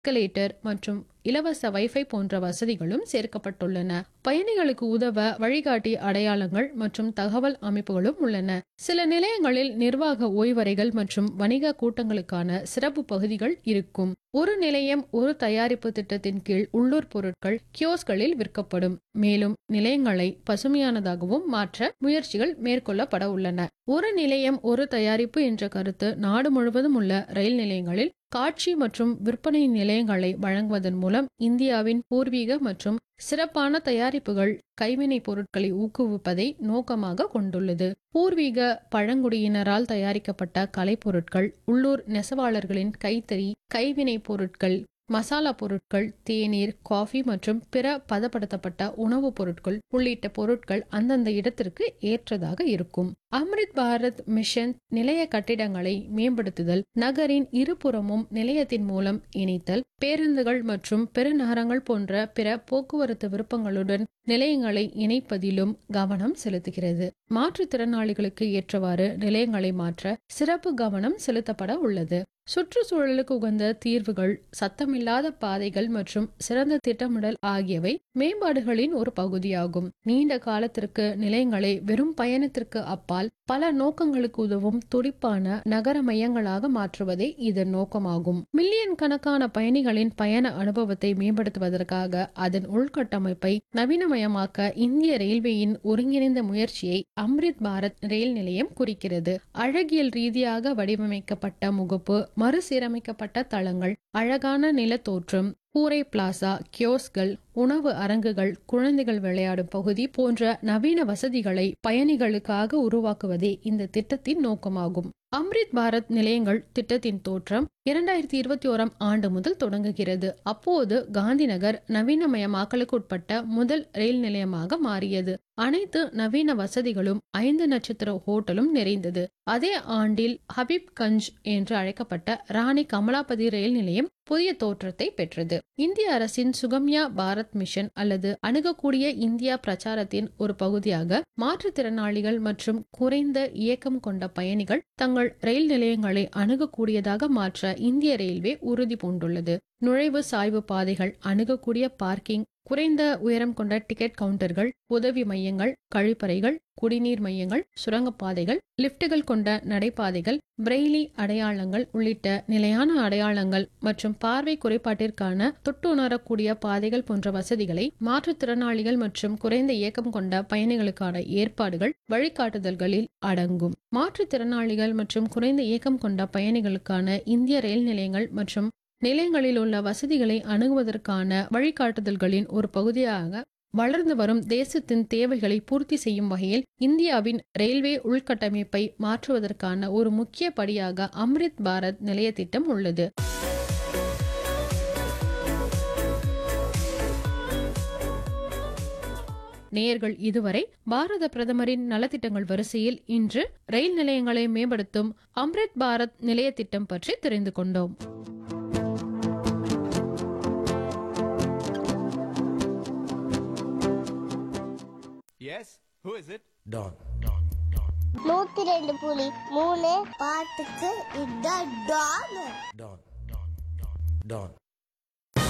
Escalator மற்றும் இலவச wifi போன்ற வசதிகளும் சேர்க்கப்பட்டுள்ளன பயணிகளுக்கு உதவ வழிகாட்டி அடையாளங்கள் மற்றும் தகவல் அமைப்புகளும் உள்ளன சில நிலையங்களில் நிர்வாக ஓய்வறைகள் மற்றும் வணிக கூட்டங்களுக்கான சிறப்பு பகுதிகள் இருக்கும் ஒரு நிலையம் ஒரு தயாரிப்பு திட்டத்தின் கீழ் உள்ளூர் பொருட்கள் கியோஸ்களில் விற்கப்படும் மேலும் நிலையங்களை பசுமையானதாகவும் மாற்ற முயற்சிகள் மேற்கொள்ளப்பட உள்ளன ஒரு நிலையம் ஒரு தயாரிப்பு என்ற கருத்து நாடு முழுவதும் உள்ள ரயில் நிலையங்களில் காட்சி மற்றும் விற்பனை நிலையங்களை வழங்குவதன் மூலம் இந்தியாவின் பூர்வீக மற்றும் சிறப்பான தயாரிப்புகள் கைவினைப் பொருட்களை ஊக்குவிப்பதை நோக்கமாக கொண்டுள்ளது பூர்வீக பழங்குடியினரால் தயாரிக்கப்பட்ட கலைப்பொருட்கள் உள்ளூர் நெசவாளர்களின் கைத்தறி கைவினைப் பொருட்கள் மசாலா பொருட்கள் தேநீர் காஃபி மற்றும் பிற பதப்படுத்தப்பட்ட உணவுப் பொருட்கள் உள்ளிட்ட பொருட்கள் அந்தந்த இடத்திற்கு ஏற்றதாக இருக்கும் அம்ரித் பாரத் மிஷன் நிலைய கட்டிடங்களை மேம்படுத்துதல் நகரின் இருபுறமும் நிலையத்தின் மூலம் இணைத்தல் பேருந்துகள் மற்றும் பெருநகரங்கள் போன்ற பிற போக்குவரத்து விருப்பங்களுடன் நிலையங்களை இணைப்பதிலும் கவனம் செலுத்துகிறது மாற்றுத்திறனாளிகளுக்கு ஏற்றவாறு நிலையங்களை மாற்ற சிறப்பு கவனம் செலுத்தப்பட உள்ளது சுற்றுச்சூழலுக்கு உகந்த தீர்வுகள் சத்தமில்லாத பாதைகள் மற்றும் சிறந்த திட்டமிடல் ஆகியவை மேம்பாடுகளின் ஒரு பகுதியாகும் நீண்ட காலத்திற்கு நிலையங்களை வெறும் பயணத்திற்கு அப்பால் பல நோக்கங்களுக்கு உதவும் துடிப்பான நகர மையங்களாக மாற்றுவதே இதன் நோக்கமாகும் மில்லியன் கணக்கான பயணிகளின் பயண அனுபவத்தை மேம்படுத்துவதற்காக அதன் உள்கட்டமைப்பை நவீனமயமாக்க இந்திய ரயில்வேயின் ஒருங்கிணைந்த முயற்சியை அம்ரித் பாரத் ரயில் நிலையம் குறிக்கிறது அழகியல் ரீதியாக வடிவமைக்கப்பட்ட முகப்பு மறுசீரமைக்கப்பட்ட தளங்கள் அழகான நிலத்தோற்றம் கூரை பிளாசா கியோஸ்கள் உணவு அரங்குகள் குழந்தைகள் விளையாடும் பகுதி போன்ற நவீன வசதிகளை பயணிகளுக்காக உருவாக்குவதே இந்த திட்டத்தின் நோக்கமாகும் அம்ரித் பாரத் நிலையங்கள் திட்டத்தின் தோற்றம் இரண்டாயிரத்தி இருபத்தி ஓராம் ஆண்டு முதல் தொடங்குகிறது அப்போது காந்திநகர் நவீனமயமாக்கலுக்கு உட்பட்ட முதல் ரயில் நிலையமாக மாறியது அனைத்து நவீன வசதிகளும் ஐந்து நட்சத்திர ஹோட்டலும் நிறைந்தது அதே ஆண்டில் ஹபீப்கஞ்ச் என்று அழைக்கப்பட்ட ராணி கமலாபதி ரயில் நிலையம் புதிய தோற்றத்தை பெற்றது இந்திய அரசின் சுகம்யா பாரத் மிஷன் அல்லது அணுகக்கூடிய இந்தியா பிரச்சாரத்தின் ஒரு பகுதியாக மாற்றுத்திறனாளிகள் மற்றும் குறைந்த இயக்கம் கொண்ட பயணிகள் தங்கள் ரயில் நிலையங்களை அணுகக்கூடியதாக மாற்ற இந்திய ரயில்வே உறுதி பூண்டுள்ளது நுழைவு சாய்வு பாதைகள் அணுகக்கூடிய பார்க்கிங் குறைந்த உயரம் கொண்ட டிக்கெட் கவுண்டர்கள் உதவி மையங்கள் கழிப்பறைகள் குடிநீர் மையங்கள் சுரங்கப்பாதைகள் லிப்டுகள் கொண்ட நடைபாதைகள் பிரெய்லி அடையாளங்கள் உள்ளிட்ட நிலையான அடையாளங்கள் மற்றும் பார்வை குறைபாட்டிற்கான தொட்டுணரக்கூடிய பாதைகள் போன்ற வசதிகளை மாற்றுத்திறனாளிகள் மற்றும் குறைந்த இயக்கம் கொண்ட பயணிகளுக்கான ஏற்பாடுகள் வழிகாட்டுதல்களில் அடங்கும் மாற்றுத்திறனாளிகள் மற்றும் குறைந்த இயக்கம் கொண்ட பயணிகளுக்கான இந்திய ரயில் நிலையங்கள் மற்றும் நிலையங்களில் உள்ள வசதிகளை அணுகுவதற்கான வழிகாட்டுதல்களின் ஒரு பகுதியாக வளர்ந்து வரும் தேசத்தின் தேவைகளை பூர்த்தி செய்யும் வகையில் இந்தியாவின் ரயில்வே உள்கட்டமைப்பை மாற்றுவதற்கான ஒரு முக்கிய படியாக அம்ரித் பாரத் நிலைய திட்டம் உள்ளது நேயர்கள் இதுவரை பாரத பிரதமரின் நலத்திட்டங்கள் வரிசையில் இன்று ரயில் நிலையங்களை மேம்படுத்தும் அம்ரித் பாரத் நிலைய திட்டம் பற்றி தெரிந்து கொண்டோம் Yes? Who is it? Don. நூத்தி ரெண்டு புலி மூணு பாட்டுக்கு இதான் டான் Don. Don.